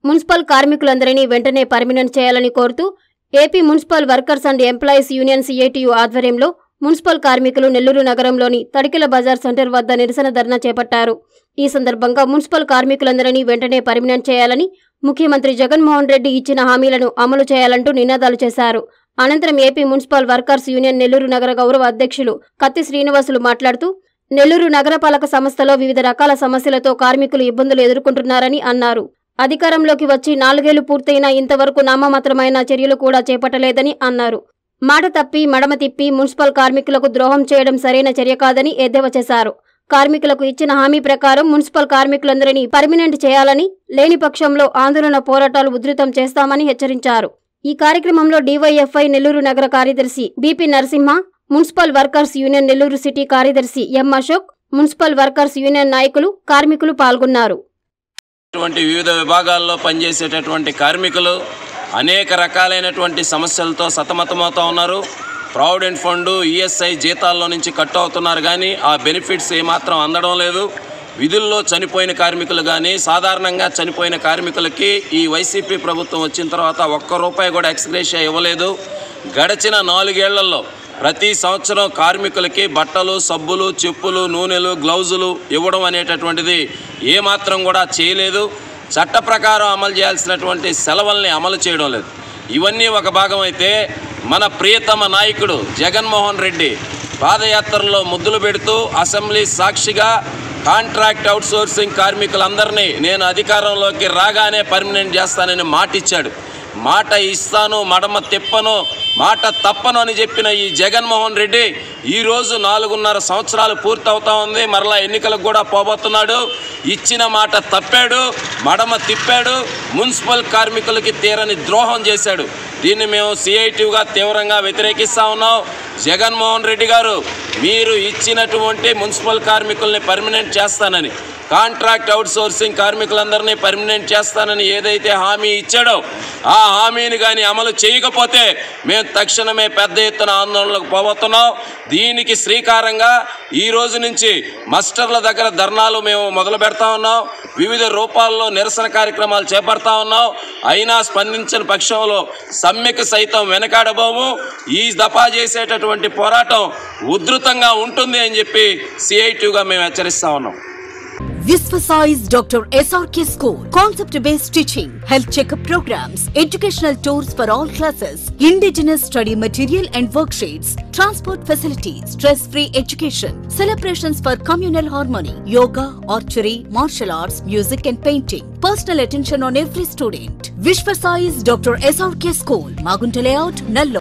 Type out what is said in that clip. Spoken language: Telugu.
మున్సిపల్ కార్మికులందరినీ వెంటనే పర్మినెంట్ చేయాలని కోరుతూ AP municipal workers and employees union CITU ఆధ్వర్యంలో మున్సిపల్ కార్మికులు నెల్లూరు నగరంలోని తడికెల బజార్ సెంటర్ వద్ద నిరసన ధర్నా చేపట్టారు ఈ సందర్భంగా మున్సిపల్ కార్మికులందరినీ వెంటనే పర్మినెంట్ చేయాలని ముఖ్యమంత్రి జగన్మోహన్ రెడ్డి ఇచ్చిన హామీలను అమలు చేయాలంటూ నినాదాలు చేశారు అనంతరం AP municipal workers union Nellore నగర గౌరవ అధ్యక్షులు కత్తి శ్రీనివాసులు మాట్లాడుతూ నెల్లూరు నగరపాలక సంస్థలో వివిధ రకాల సమస్యలతో కార్మికులు ఇబ్బందులు ఎదుర్కొంటున్నారని అన్నారు అధికారంలోకి వచ్చి నాలుగేళ్లు పూర్తయినా ఇంతవరకు నామమాత్రమైన చర్యలు కూడా చేపట్టలేదని అన్నారు మాట తప్పి మడమ తిప్పి మున్సిపల్ కార్మికులకు ద్రోహం చేయడం సరైన చర్య కాదని ఎద్దేవా చేశారు కార్మికులకు ఇచ్చిన హామీ ప్రకారం మున్సిపల్ కార్మికులందరినీ పర్మినెంట్ చేయాలని లేని పక్షంలో ఆందోళన పోరాటాలు ఉధృతం చేస్తామని హెచ్చరించారు ఈ కార్యక్రమంలో డీవైఎఫ్ఐ నెల్లూరు నగర కార్యదర్శి BP Narasimha municipal workers union Nellore city కార్యదర్శి M Ashok municipal workers union నాయకులు కార్మికులు పాల్గొన్నారు అటువంటి వివిధ విభాగాల్లో పనిచేసేటటువంటి కార్మికులు అనేక రకాలైనటువంటి సమస్యలతో సతమతమవుతూ ఉన్నారు ప్రావిడెంట్ ఫండ్ ఈఎస్ఐ జీతాల్లో నుంచి కట్ అవుతున్నారు కానీ ఆ బెనిఫిట్స్ ఏమాత్రం అందడం లేదు విధుల్లో చనిపోయిన కార్మికులు కానీ సాధారణంగా చనిపోయిన కార్మికులకి ఈ వైసీపీ ప్రభుత్వం వచ్చిన తర్వాత ఒక్క రూపాయి కూడా ఎక్స్గ్రేషియా ఇవ్వలేదు గడిచిన నాలుగేళ్లలో ప్రతి సంవత్సరం కార్మికులకి బట్టలు సబ్బులు చెప్పులు నూనెలు గ్లౌజులు ఇవ్వడం అనేటటువంటిది ఏమాత్రం కూడా చేయలేదు చట్ట ప్రకారం అమలు చేయాల్సినటువంటి సెలవుల్ని అమలు చేయడం లేదు ఇవన్నీ ఒక భాగం అయితే మన ప్రియతమ నాయకుడు జగన్మోహన్ రెడ్డి పాదయాత్రలో ముద్దులు పెడుతూ అసెంబ్లీ సాక్షిగా కాంట్రాక్ట్ అవుట్సోర్సింగ్ కార్మికులందరినీ నేను అధికారంలోకి రాగానే పర్మనెంట్ చేస్తానని మాటిచ్చాడు మాట ఇస్తాను మడమ తిప్పను మాట తప్పను అని చెప్పిన ఈ జగన్మోహన్ రెడ్డి ఈరోజు నాలుగున్నర సంవత్సరాలు పూర్తవుతా ఉంది మరలా ఎన్నికలకు కూడా పోబోతున్నాడు ఇచ్చిన మాట తప్పాడు మడమ తిప్పాడు మున్సిపల్ కార్మికులకి తీరని ద్రోహం చేశాడు దీన్ని మేము సిఐటివ్గా తీవ్రంగా వ్యతిరేకిస్తా ఉన్నాం జగన్మోహన్ రెడ్డి గారు మీరు ఇచ్చినటువంటి మున్సిపల్ కార్మికుల్ని పర్మనెంట్ చేస్తానని కాంట్రాక్ట్ అవుట్సోర్సింగ్ కార్మికులందరినీ పర్మనెంట్ చేస్తానని ఏదైతే హామీ ఇచ్చాడో ఆ హామీని కానీ అమలు చేయకపోతే మేము తక్షణమే పెద్ద ఎత్తున ఆందోళనలకు పోబోతున్నాం దీనికి శ్రీకారంగా ఈ రోజు నుంచి మస్టర్ల దగ్గర ధర్నాలు మేము మొదలు పెడతా ఉన్నాం వివిధ రూపాల్లో నిరసన కార్యక్రమాలు చేపడతా ఉన్నాం అయినా స్పందించని పక్షంలో సమ్మెకు సైతం వెనకాడబోము ఈ దఫా చేసేటటువంటి పోరాటం ఉధృతంగా ఉంటుంది అని చెప్పి సిఐటిగా మేము హెచ్చరిస్తా ఉన్నాం Visvasize Dr. SRK School. Concept based teaching, health checkup programs, educational tours for all classes, indigenous study material and worksheets, transport facilities, stress free education, celebrations for communal harmony, yoga, archery, martial arts, music and painting. Personal attention on every student. Visvasize Dr. SRK School, Magunta Layout, Nallo.